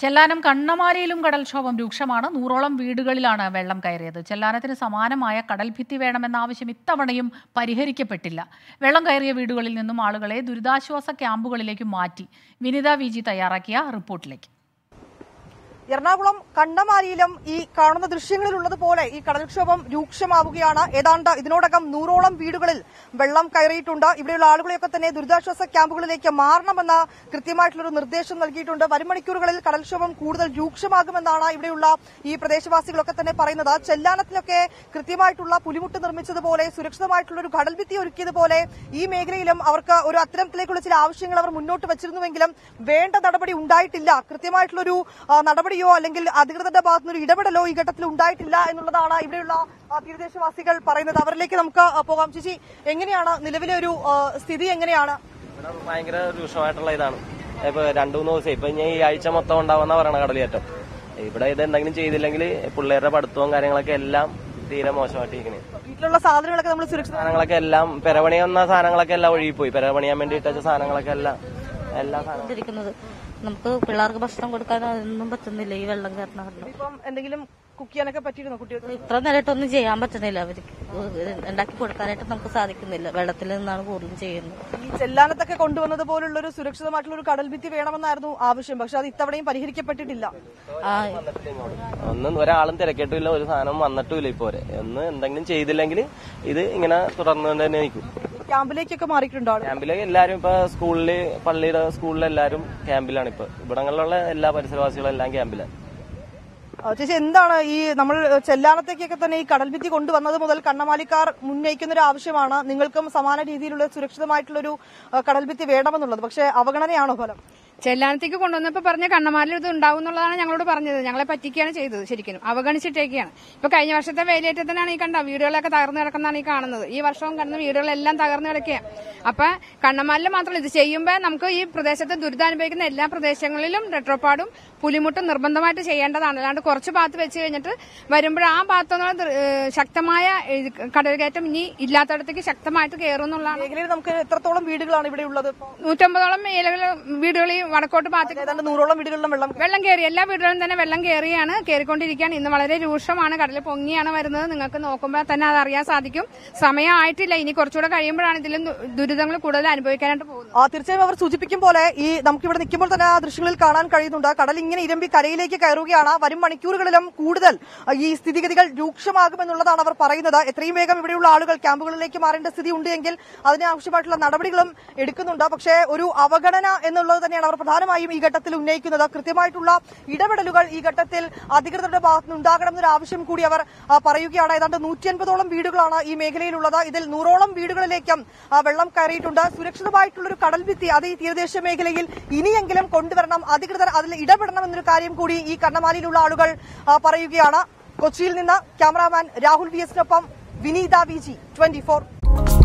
ചെല്ലാനം കണ്ണമാലിയിലും കടൽക്ഷോഭം രൂക്ഷമാണ് നൂറോളം വീടുകളിലാണ് വെള്ളം കയറിയത് ചെല്ലാനത്തിന് സമാനമായ കടൽഭിത്തി വേണമെന്ന ആവശ്യം ഇത്തവണയും പരിഹരിക്കപ്പെട്ടില്ല വെള്ളം കയറിയ വീടുകളിൽ നിന്നും ആളുകളെ ദുരിതാശ്വാസ ക്യാമ്പുകളിലേക്ക് മാറ്റി വിനിത വി ജി തയ്യാറാക്കിയ റിപ്പോർട്ടിലേക്ക് എറണാകുളം കണ്ടമാലിയിലും ഈ കാണുന്ന ദൃശ്യങ്ങളിലുള്ളതുപോലെ ഈ കടൽക്ഷോഭം രൂക്ഷമാവുകയാണ് ഏതാണ്ട് ഇതിനോടകം നൂറോളം വീടുകളിൽ വെള്ളം കയറിയിട്ടുണ്ട് ഇവിടെയുള്ള ആളുകളെയൊക്കെ തന്നെ ദുരിതാശ്വാസ ക്യാമ്പുകളിലേക്ക് മാറണമെന്ന് കൃത്യമായിട്ടുള്ളൊരു നിർദ്ദേശം നൽകിയിട്ടുണ്ട് വരും മണിക്കൂറുകളിൽ കടൽക്ഷോഭം കൂടുതൽ രൂക്ഷമാകുമെന്നാണ് ഇവിടെയുള്ള ഈ പ്രദേശവാസികളൊക്കെ തന്നെ പറയുന്നത് ചെല്ലാനത്തിലൊക്കെ കൃത്യമായിട്ടുള്ള പുലിമുട്ട് നിർമ്മിച്ചതുപോലെ സുരക്ഷിതമായിട്ടുള്ള ഒരു കടൽഭിത്തി ഒരുക്കിയതുപോലെ ഈ മേഖലയിലും അവർക്ക് ഒരു അത്തരത്തിലേക്കുള്ള ചില ആവശ്യങ്ങൾ അവർ മുന്നോട്ട് വച്ചിരുന്നുവെങ്കിലും വേണ്ട നടപടി ഉണ്ടായിട്ടില്ല കൃത്യമായിട്ടുള്ളൊരു ആ, നടപടിയോ അല്ലെങ്കിൽ അധികൃതരുടെ ഭാഗത്തുനിന്ന് ഒരു ഇടപെടലോ ഈ ഘട്ടത്തിൽ ഉണ്ടായിട്ടില്ല എന്നുള്ളതാണ് ഇവിടെയുള്ള ആ, തീരദേശവാസികൾ പറയുന്നത് അവരിലേക്ക് നമുക്ക് ആ, പോകാം ചേച്ചി എങ്ങനെയാണ് നിലവിലെ ഒരു ആ, സ്ഥിതി എങ്ങനെയാണ് ഇവിടെ ഭയങ്കര രൂക്ഷമായിട്ടുള്ള ഇതാണ് ഇപ്പൊ രണ്ടു മൂന്ന് ദിവസം ഇപ്പൊ ഞാൻ ഈ ആഴ്ച മൊത്തം ഉണ്ടാവുന്ന പറയണ കടലേറ്റം ഇവിടെ ഇത് എന്തെങ്കിലും ചെയ്തില്ലെങ്കിൽ പിള്ളേരുടെ പഠിത്തവും കാര്യങ്ങളൊക്കെ എല്ലാം തീരെ മോശമായിട്ടിരിക്കണേ വീട്ടിലുള്ള സാധനങ്ങളൊക്കെ നമ്മൾ സുരക്ഷിത സാധനങ്ങളൊക്കെ എല്ലാം പെരപണിയുന്ന സാധനങ്ങളൊക്കെ എല്ലാം ഒഴുകിപ്പോയി പെരപണിയാൻ വേണ്ടി ഇട്ട സാധനങ്ങളൊക്കെ എല്ലാം എല്ലാ സാധനങ്ങളും കൊണ്ടിരിക്കുന്നത് നമുക്ക് പിള്ളേർക്ക് ഭക്ഷണം കൊടുക്കാൻ ഒന്നും പറ്റുന്നില്ല ഈ വെള്ളം കയറുന്ന കാരണം ഇപ്പം എന്തെങ്കിലും കുക്ക് ചെയ്യാനൊക്കെ പറ്റിയിരുന്നോ കുട്ടികൾക്ക് ഇത്ര നേരിട്ടൊന്നും ചെയ്യാൻ പറ്റുന്നില്ല അവർക്ക് ഉണ്ടാക്കി കൊടുക്കാനായിട്ട് നമുക്ക് സാധിക്കുന്നില്ല വെള്ളത്തിൽ നിന്നാണ് കൂടുതലും ചെയ്യുന്നത് ഈ ചെല്ലാനത്തൊക്കെ കൊണ്ടുവന്നത് പോലുള്ള ഒരു സുരക്ഷിതമായിട്ടുള്ള ഒരു കടൽഭിത്തി വേണമെന്നായിരുന്നു ആവശ്യം പക്ഷെ അത് ഇത്തവണയും പരിഹരിക്കപ്പെട്ടിട്ടില്ല ആ ഒന്നും ഒരാളും തിരക്കിട്ടില്ല ഒരു സാധനം വന്നിട്ടുമില്ല ഇപ്പൊ വരെ ഒന്ന് എന്തെങ്കിലും ചെയ്തില്ലെങ്കിൽ ഇത് ഇങ്ങനെ തുടർന്നുകൊണ്ട് തന്നെ നിൽക്കും ക്യാമ്പിലേക്കൊക്കെ മാറിയിട്ടുണ്ടോ ആള്? ക്യാമ്പില് എല്ലാരും ഇപ്പൊ സ്കൂളില് പള്ളിയുടെ സ്കൂളിലെ എല്ലാരും ക്യാമ്പിലാണ് ഇപ്പൊ ഇവിടങ്ങളിലുള്ള എല്ലാ പരിസരവാസികളും എല്ലാം ക്യാമ്പിലാണ് ആ, ചേച്ചി എന്താണ് ഈ നമ്മൾ ചെല്ലാനത്തേക്കൊക്കെ തന്നെ ഈ കടൽഭിത്തി കൊണ്ടുവന്നത് മുതൽ കണ്ണമാലിക്കാർ ഉന്നയിക്കുന്ന ഒരു ആവശ്യമാണ് നിങ്ങൾക്കും സമാന രീതിയിലുള്ള സുരക്ഷിതമായിട്ടുള്ള ഒരു കടൽഭിത്തി വേണമെന്നുള്ളത് പക്ഷെ അവഗണനയാണോ ഫലം ചെല്ലാനത്തേക്ക് കൊണ്ടുവന്നപ്പോ പറഞ്ഞ കണ്ണമാലിൽ ഇത് ഉണ്ടാവും എന്നുള്ളതാണ് ഞങ്ങളോട് പറഞ്ഞത് ഞങ്ങളെ പറ്റിക്കുകയാണ് ചെയ്തത് ശരിക്കും അവഗണിച്ചിട്ടേക്കാണ് ഇപ്പൊ കഴിഞ്ഞ വർഷത്തെ വേലിയേറ്റത്തിനാണ് ഈ കണ്ട വീടുകളൊക്കെ തകർന്നു കിടക്കുന്നതാണ് ഈ കാണുന്നത് ഈ വർഷവും കണ്ട വീടുകളെല്ലാം തകർന്നു കിടക്കുകയാണ് അപ്പൊ കണ്ണമാലിൽ മാത്രമല്ല ഇത് ചെയ്യുമ്പോൾ നമുക്ക് ഈ പ്രദേശത്ത് ദുരിതമനുഭവിക്കുന്ന എല്ലാ പ്രദേശങ്ങളിലും റെട്രോപ്പാടും പുലിമുട്ടും നിർബന്ധമായിട്ട് ചെയ്യേണ്ടതാണ് അല്ലാണ്ട് കുറച്ച് ഭാഗത്ത് വെച്ച് കഴിഞ്ഞിട്ട് വരുമ്പോൾ ആ ഭാഗത്തുനിന്നുള്ള ദൃ- ഏഹ് ശക്തമായ ഏഹ് കടൽകയറ്റം ഇനി ഇല്ലാത്തടത്തേക്ക് ശക്തമായിട്ട് കയറും എന്നുള്ളതാണ് മേഖലയിൽ നമുക്ക് എത്രത്തോളം വീടുകളാണ് ഇവിടെ ഉള്ളത് ഇപ്പോ? നൂറ്റമ്പതോളം മേലകൾ വീടുകൾ ഈ വടക്കോട്ട് ഭാഗത്തേക്ക് ഏതാണ്ട് നൂറോളം വീടുകളിലും വെള്ളം വെള്ളം കയറി എല്ലാ വീടുകളിലും തന്നെ വെള്ളം കയറിയാണ് കയറിക്കൊണ്ടിരിക്കുകയാണ് ഇന്ന് വളരെ രൂക്ഷമാണ് കടൽ പൊങ്ങിയാണ് വരുന്നത് നിങ്ങൾക്ക് നോക്കുമ്പോൾ തന്നെ അത് അറിയാൻ സാധിക്കും സമയമായിട്ടില്ല ഇനി കുറച്ചുകൂടെ കഴിയുമ്പോഴാണ് ഇതിലും ദു- ദുരിതങ്ങൾ കൂടുതൽ അനുഭവിക്കാനായിട്ട് പോകുന്നത് ആ തീർച്ചയായും അവർ സൂചിപ്പിക്കും പോലെ ഈ നമുക്ക് ഇവിടെ നിൽക്കുമ്പോൾ തന്നെ ആ ദൃശ്യങ്ങളിൽ കാണാൻ കഴിയുന്നുണ്ട് കടൽ ഇങ്ങനെ ഇരമ്പി കരയിലേക്ക് കയറുകയാണ് വരും മണിക്കൂറുകളിലും കൂടുതൽ ആ, ഈ സ്ഥിതിഗതികൾ രൂക്ഷമാകുമെന്നുള്ളതാണ് അവർ പറയുന്നത് എത്രയും വേഗം ഇവിടെയുള്ള ആളുകൾ ക്യാമ്പുകളിലേക്ക് മാറേണ്ട സ്ഥിതി ഉണ്ട് എങ്കിൽ അതിന് ആവശ്യമായിട്ടുള്ള നടപടികളും എടുക്കുന്നുണ്ട് പക്ഷേ ഒരു അവഗണന എന്നുള്ളത് തന്നെയാണ് അവർ പ്രധാനമായും ഈ ഘട്ടത്തിൽ ഉന്നയിക്കുന്നത് കൃത്യമായിട്ടുള്ള ഇടപെടലുകൾ ഈ ഘട്ടത്തിൽ അധികൃതരുടെ ഭാഗത്തുനിന്ന് ഉണ്ടാകണം എന്നൊരു ആവശ്യം കൂടി അവർ ആ, പറയുകയാണ് ഏതാണ്ട് നൂറ്റി അൻപതോളം വീടുകളാണ് ഈ മേഖലയിലുള്ളത് ഇതിൽ നൂറോളം വീടുകളിലേക്കും ആ, വെള്ളം കയറിയിട്ടുണ്ട് സുരക്ഷിതമായിട്ടുള്ള ഒരു കടൽഭിത്തി അത് ഈ തീരദേശ മേഖലയിൽ ഇനിയെങ്കിലും കൊണ്ടുവരണം അധികൃതർ അതിൽ ഇടപെടണം എന്നൊരു കാര്യം കൂടി ഈ കണ്ണമാലിയിലുള്ള ആളുകൾ ആ, പറയുകയാണ് കൊച്ചിയിൽ നിന്ന് ക്യാമറാമാൻ രാഹുൽ വി എസിനൊപ്പം വിനീത വി ജി ട്വന്റി